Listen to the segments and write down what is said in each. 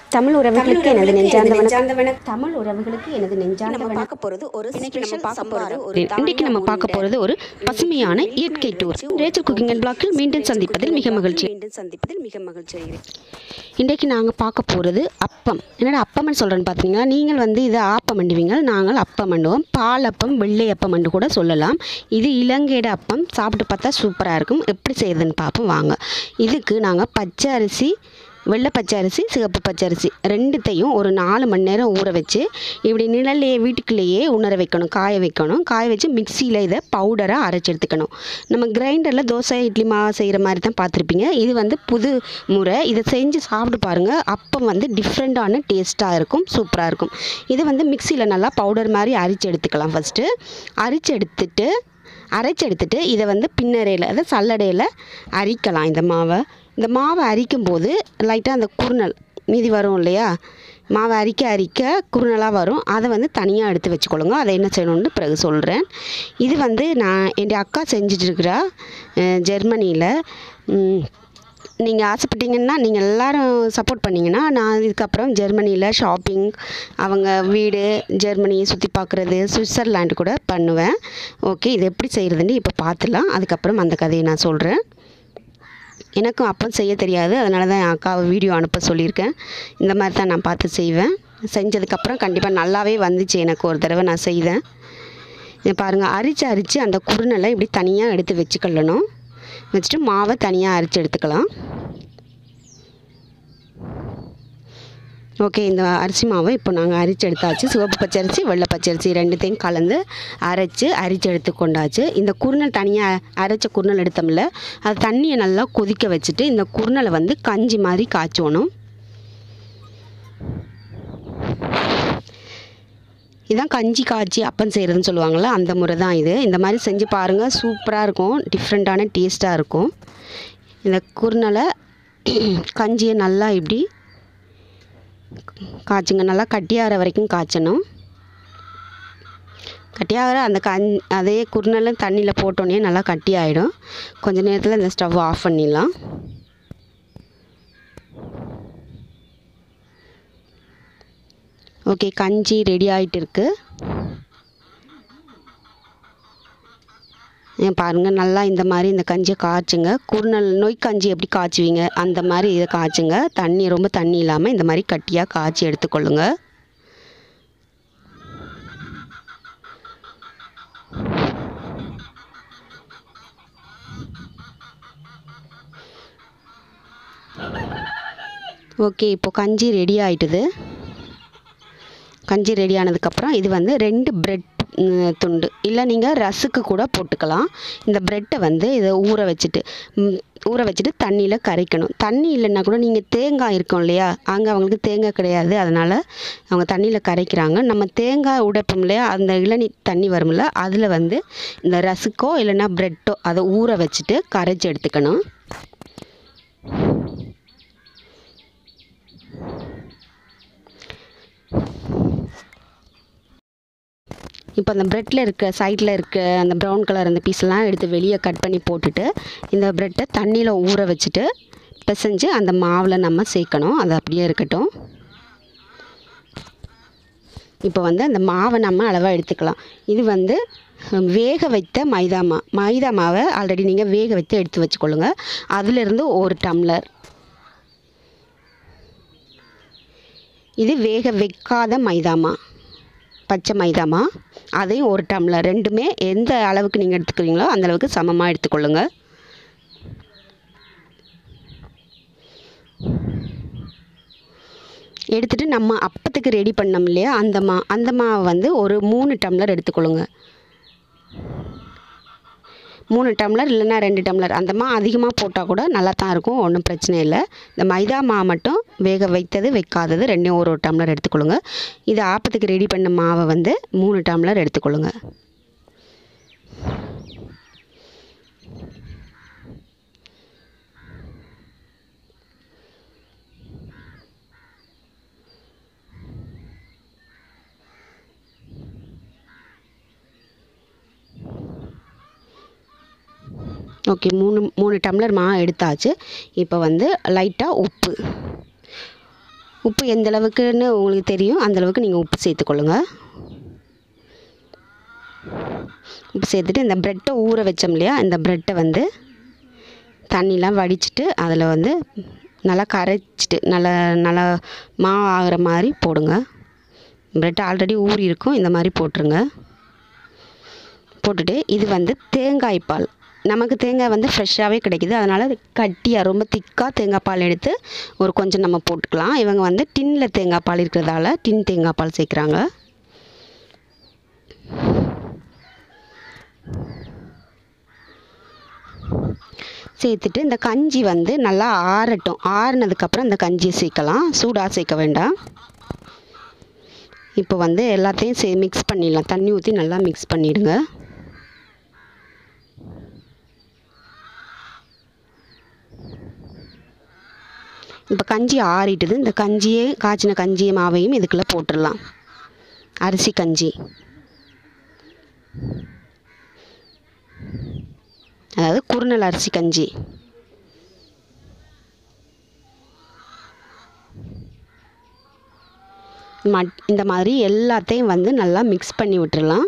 தமிழ் உறவுகளுக்கு எனது நெஞ்சார்ந்த வணக்கம் வணக்கம் தமிழ் உறவுகளுக்கு எனது நெஞ்சார்ந்த நம்ம வணக்கம் பார்க்க போறது ஒரு இன்னைக்கு நம்ம ஸ்பெஷல் பார்க்க சம்பார் போறது ஒரு இன்றைக்கு நம்ம பார்க்க போகிறது ஒரு பசுமையான இயற்கை டூர் ரேச்சல் குக்கிங் அண்ட் பிளாக்கில் மீண்டும் சந்திப்பதில் மிக மகிழ்ச்சி மீண்டும் சந்திப்பதில் மிக மகிழ்ச்சி அடைகிறேன் இன்றைக்கு நாங்கள் பார்க்க போகிறது அப்பம் என்னடா அப்பம்னு சொல்கிறேன்னு பார்த்தீங்கன்னா நீங்கள் வந்து இதை ஆப்பம் பண்ணுவீங்க நாங்கள் அப்பம் பண்ணுவோம் பால் அப்பம் வெள்ளை அப்பம் என்று கூட சொல்லலாம் இது இலங்கையோட அப்பம் சாப்பிட்டு பார்த்தா சூப்பராக இருக்கும் எப்படி செய்யுதுன்னு பார்ப்போம் வாங்க இதுக்கு நாங்கள் பச்சை அரிசி வெள்ளை பச்சை அரிசி சிகப்பு பச்சை அரிசி ரெண்டுத்தையும் ஒரு நாலு மணி நேரம் ஊற வச்சு இப்படி நிழல்லையே வீட்டுக்குள்ளேயே உணர வைக்கணும் காய வைக்கணும் காய வச்சு மிக்சியில் இதை பவுடராக அரைச்சி எடுத்துக்கணும் நம்ம கிரைண்டரில் தோசை இட்லி மாவு செய்கிற மாதிரி தான் பார்த்துருப்பீங்க இது வந்து புது முறை இதை செஞ்சு சாப்பிட்டு பாருங்கள் அப்போ வந்து டிஃப்ரெண்ட்டான டேஸ்ட்டாக இருக்கும் சூப்பராக இருக்கும் இதை வந்து மிக்சியில் நல்லா பவுடர் மாதிரி அரிச்சு எடுத்துக்கலாம் ஃபஸ்ட்டு அரிச்சு எடுத்துட்டு அரைச்சி எடுத்துட்டு இதை வந்து பின்னரையில் அதாவது சல்லடையில் அரிக்கலாம் இந்த மாவை இந்த மாவை அரிக்கும் போது லைட்டாக அந்த குறுநல் மீதி வரும் இல்லையா மாவை அரிக்க அரிக்க குறுநலாக வரும் அதை வந்து தனியாக எடுத்து வச்சுக்கொள்ளுங்க அதை என்ன செய்யணும்னு பிறகு சொல்கிறேன் இது வந்து நான் என் அக்கா செஞ்சுட்டு இருக்கிறா ஜெர்மனியில் நீங்கள் ஆசைப்பட்டீங்கன்னா நீங்கள் எல்லாரும் சப்போர்ட் பண்ணிங்கன்னா நான் இதுக்கப்புறம் ஜெர்மனியில் ஷாப்பிங் அவங்க வீடு ஜெர்மனியை சுற்றி பார்க்குறது சுவிட்சர்லாண்டு கூட பண்ணுவேன் ஓகே இது எப்படி செய்கிறதுன்னு இப்போ பார்த்துலாம் அதுக்கப்புறம் அந்த கதையை நான் சொல்கிறேன் எனக்கும் அப்போ செய்ய தெரியாது அதனால தான் என் அக்காவை வீடியோ அனுப்ப சொல்லியிருக்கேன் இந்த மாதிரி தான் நான் பார்த்து செய்வேன் செஞ்சதுக்கப்புறம் கண்டிப்பாக நல்லாவே வந்துச்சு எனக்கு ஒரு தடவை நான் செய்தேன் இதை பாருங்கள் அரிச்சு அரித்து அந்த குறுநலை இப்படி தனியாக எடுத்து வச்சுக்கொள்ளணும் வச்சுட்டு மாவை தனியாக அரைச்சி எடுத்துக்கலாம் ஓகே இந்த அரிசி மாவை இப்போ நாங்கள் அரிச்சு எடுத்தாச்சு சிவப்பு பச்சரிசி வெள்ளை பச்சரிசி ரெண்டுத்தையும் கலந்து அரைச்சு அரிச்சு எடுத்து கொண்டாச்சு இந்த குருணல் தனியாக அரைச்ச குருணல் எடுத்தோம்ல அது தண்ணியை நல்லா கொதிக்க வச்சுட்டு இந்த குருணலை வந்து கஞ்சி மாதிரி காய்ச்சணும் இதான் கஞ்சி காய்ச்சி அப்பம் செய்கிறதுன்னு சொல்லுவாங்கள்ல அந்த முறை தான் இது இந்த மாதிரி செஞ்சு பாருங்கள் சூப்பராக இருக்கும் டிஃப்ரெண்ட்டான டேஸ்ட்டாக இருக்கும் இந்த குருணலை கஞ்சியை நல்லா இப்படி காய்ச்சுங்க நல்லா கட்டியாகிற வரைக்கும் காய்ச்சணும் கட்டியாகிற அந்த கஞ் அதே குருணலும் தண்ணியில் போட்டோன்னே நல்லா கட்டி ஆகிடும் கொஞ்ச நேரத்தில் இந்த ஸ்டவ் ஆஃப் பண்ணிடலாம் ஓகே கஞ்சி ரெடி ஆகிட்டு இருக்கு ஏன் பாருங்கள் நல்லா இந்த மாதிரி இந்த கஞ்சியை காய்ச்சுங்க குறுநல் நோய் கஞ்சி எப்படி காய்ச்சுவீங்க அந்த மாதிரி இதை காய்ச்சுங்க தண்ணி ரொம்ப தண்ணி இல்லாமல் இந்த மாதிரி கட்டியாக காய்ச்சி எடுத்துக்கொள்ளுங்க ஓகே இப்போ கஞ்சி ரெடி ஆயிட்டுது கஞ்சி ரெடி ஆனதுக்கப்புறம் இது வந்து ரெண்டு பிரெட் துண்டு இல்லை நீங்கள் ரஸுக்கு கூட போட்டுக்கலாம் இந்த ப்ரெட்டை வந்து இதை ஊற வச்சுட்டு ம், ஊற வச்சுட்டு தண்ணியில் கரைக்கணும் தண்ணி இல்லைன்னா கூட நீங்கள் தேங்காய் இருக்கும் இல்லையா அங்கே அவங்களுக்கு தேங்காய் கிடையாது அதனால் அவங்க தண்ணியில் கரைக்கிறாங்க நம்ம தேங்காய் உடைப்போம் இல்லையா அந்த இளநீ தண்ணி வரும்ல அதில் வந்து இந்த ரஸுக்கோ இல்லைன்னா ப்ரெட்டோ அதை ஊற வச்சுட்டு கரைச்சி எடுத்துக்கணும் இப்போ அந்த ப்ரெட்டில் இருக்க சைடில் இருக்க அந்த ப்ரௌன் கலர் அந்த பீஸ்லாம் எடுத்து வெளியே கட் பண்ணி போட்டுட்டு இந்த ப்ரெட்டை தண்ணியில் ஊற வச்சுட்டு பிசைஞ்சு அந்த மாவில் நம்ம சேர்க்கணும் அது அப்படியே இருக்கட்டும் இப்போ வந்து அந்த மாவை நம்ம அளவாக எடுத்துக்கலாம் இது வந்து ஹம், வேக வைத்த மைதா மா மைதா மாவை ஆல்ரெடி நீங்கள் வேக வைத்து எடுத்து வச்சுக்கொள்ளுங்க அதிலிருந்து ஒரு டம்ளர் இது வேக வைக்காத மைதாமா பச்சை மைதாமா அதையும் ஒரு டம்ளர் ரெண்டுமே எந்த அளவுக்கு நீங்கள் எடுத்துக்கிறீங்களோ அந்த அளவுக்கு சமமாக எடுத்துக்கொள்ளுங்க எடுத்துட்டு நம்ம அப்பத்துக்கு ரெடி பண்ணோம் இல்லையா அந்த மா அந்த மாவை வந்து ஒரு மூணு டம்ளர் எடுத்துக்கொள்ளுங்க மூணு டம்ளர் இல்லைன்னா ரெண்டு டம்ளர் அந்த மா அதிகமாக போட்டால் கூட நல்லா தான் இருக்கும் ஒன்றும் பிரச்சனை இல்லை இந்த மைதா மா மட்டும் வேக வைத்தது வைக்காதது ரெண்டையும் ஒரு ஒரு டம்ளர் எடுத்துக்கொள்ளுங்க இது ஆப்பத்துக்கு ரெடி பண்ண மாவை வந்து மூணு டம்ளர் எடுத்துக்கொள்ளுங்க ஓகே மூணு மூணு டம்ளர் மா எடுத்தாச்சு இப்போ வந்து லைட்டாக உப்பு உப்பு எந்த அளவுக்குன்னு உங்களுக்கு தெரியும் அந்த அளவுக்கு நீங்கள் உப்பு சேர்த்துக்கொள்ளுங்க உப்பு சேர்த்துட்டு இந்த ப்ரெட்டை ஊற வச்சோம் இல்லையா இந்த ப்ரெட்டை வந்து தண்ணிலாம் வடிச்சிட்டு அதில் வந்து நல்லா கரைச்சிட்டு நல்லா நல்லா மாவு ஆகிற மாதிரி போடுங்க ப்ரெட் ஆல்ரெடி ஊறி இருக்கும் இந்த மாதிரி போட்டுருங்க போட்டுட்டு இது வந்து தேங்காய் பால் நமக்கு தேங்காய் வந்து ஃப்ரெஷ்ஷாகவே கிடைக்குது அதனால் அது கட்டியாக ரொம்ப திக்காக தேங்காய் பால் எடுத்து ஒரு கொஞ்சம் நம்ம போட்டுக்கலாம் இவங்க வந்து டின்னில் தேங்காய் பால் இருக்கிறதால டின் தேங்காய் பால் சேர்க்குறாங்க சேர்த்துட்டு இந்த கஞ்சி வந்து நல்லா ஆறட்டும் ஆறுனதுக்கப்புறம் இந்த கஞ்சியை சேர்க்கலாம் சூடாக சேர்க்க வேண்டாம் இப்போ வந்து எல்லாத்தையும் சே மிக்ஸ் பண்ணிடலாம் தண்ணி ஊற்றி நல்லா மிக்ஸ் பண்ணிவிடுங்க இப்போ கஞ்சி ஆறிட்டுது இந்த கஞ்சியே காய்ச்சின கஞ்சியை மாவையும் இதுக்குள்ளே போட்டுடலாம் அரிசி கஞ்சி அதாவது குறுநல் அரிசி கஞ்சி மட் இந்த மாதிரி எல்லாத்தையும் வந்து நல்லா மிக்ஸ் பண்ணி விட்டுறலாம்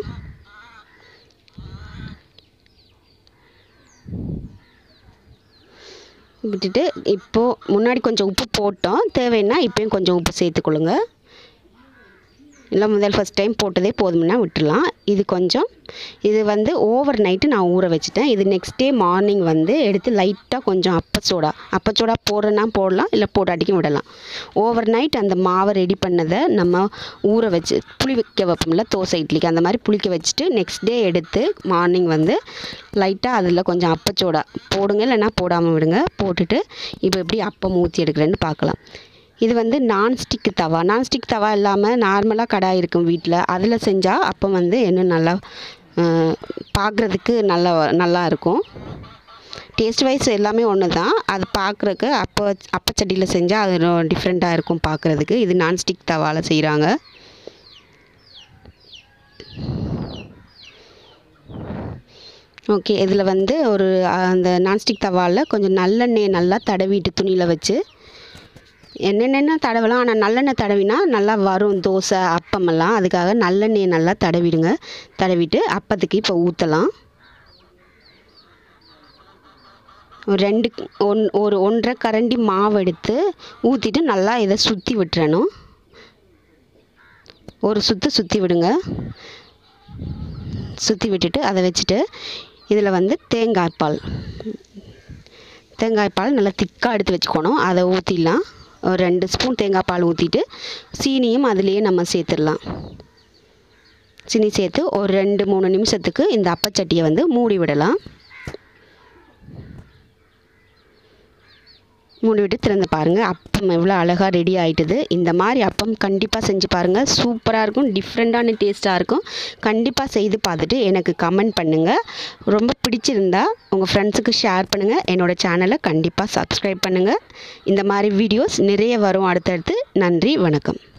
விட்டுட்டு இப்போது முன்னாடி கொஞ்சம் உப்பு போட்டோம் தேவைன்னா இப்போயும் கொஞ்சம் உப்பு சேர்த்துக்கொள்ளுங்க இல்லை முதல் ஃபஸ்ட் டைம் போட்டதே போதும்னா விட்டுடலாம் இது கொஞ்சம் இது வந்து ஓவர் நைட்டு நான் ஊற வச்சுட்டேன் இது நெக்ஸ்ட் டே மார்னிங் வந்து எடுத்து லைட்டாக கொஞ்சம் அப்பச்சோடா அப்பச்சோடா போடுறேன்னா போடலாம் இல்லை போட்டாட்டிக்கும் விடலாம் ஓவர் நைட் அந்த மாவை ரெடி பண்ணதை நம்ம ஊற வச்சு புளி வைக்க வைப்போம்ல தோசை இட்லிக்கு அந்த மாதிரி புளிக்க வச்சுட்டு நெக்ஸ்ட் டே எடுத்து மார்னிங் வந்து லைட்டாக அதில் கொஞ்சம் அப்பச்சோடா போடுங்க இல்லைன்னா போடாமல் விடுங்க போட்டுட்டு இப்போ எப்படி அப்பம் ஊற்றி எடுக்கிறேன்னு பார்க்கலாம் இது வந்து நான்ஸ்டிக் தவா நான்ஸ்டிக் தவா இல்லாமல் நார்மலாக கடாய் இருக்கும் வீட்டில் அதில் செஞ்சால் அப்போ வந்து இன்னும் நல்லா பார்க்குறதுக்கு நல்லா நல்லா இருக்கும் டேஸ்ட் வைஸ் எல்லாமே ஒன்று தான் அது பார்க்குறக்கு அப்போ அப்பச்சட்டியில் செஞ்சால் அது டிஃப்ரெண்ட்டாக இருக்கும் பார்க்குறதுக்கு இது நான்ஸ்டிக் தவாவில் செய்கிறாங்க ஓகே இதில் வந்து ஒரு அந்த நான்ஸ்டிக் தவாவில் கொஞ்சம் நல்லெண்ணெய் நல்லா தடவிட்டு துணியில் வச்சு என்னென்னா தடவலாம் ஆனால் நல்லெண்ணெய் தடவினா நல்லா வரும் தோசை அப்பமெல்லாம் அதுக்காக நல்லெண்ணெயை நல்லா தடவிடுங்க தடவிட்டு அப்பத்துக்கு இப்போ ஊற்றலாம் ஒரு ரெண்டு ஒன் ஒரு ஒன்றரை கரண்டி மாவு எடுத்து ஊற்றிட்டு நல்லா இதை சுற்றி விட்டுறணும் ஒரு சுற்று சுற்றி விடுங்க சுற்றி விட்டுட்டு அதை வச்சுட்டு இதில் வந்து தேங்காய் பால் தேங்காய் பால் நல்லா திக்காக எடுத்து வச்சுக்கணும் அதை ஊற்றிடலாம் ஒரு ரெண்டு ஸ்பூன் தேங்காய் பால் ஊற்றிட்டு சீனியும் அதுலேயே நம்ம சேர்த்துடலாம் சீனி சேர்த்து ஒரு ரெண்டு மூணு நிமிஷத்துக்கு இந்த அப்பச்சட்டியை வந்து மூடி விடலாம் மூடி விட்டு திறந்து பாருங்கள் அப்பம் எவ்வளோ அழகாக ரெடி ஆகிட்டுது இந்த மாதிரி அப்பம் கண்டிப்பாக செஞ்சு பாருங்கள் சூப்பராக இருக்கும் டிஃப்ரெண்ட்டான டேஸ்ட்டாக இருக்கும் கண்டிப்பாக செய்து பார்த்துட்டு எனக்கு கமெண்ட் பண்ணுங்கள் ரொம்ப பிடிச்சிருந்தா உங்கள் ஃப்ரெண்ட்ஸுக்கு ஷேர் பண்ணுங்கள் என்னோடய சேனலை கண்டிப்பாக சப்ஸ்கிரைப் பண்ணுங்கள் இந்த மாதிரி வீடியோஸ் நிறைய வரும் அடுத்தடுத்து நன்றி வணக்கம்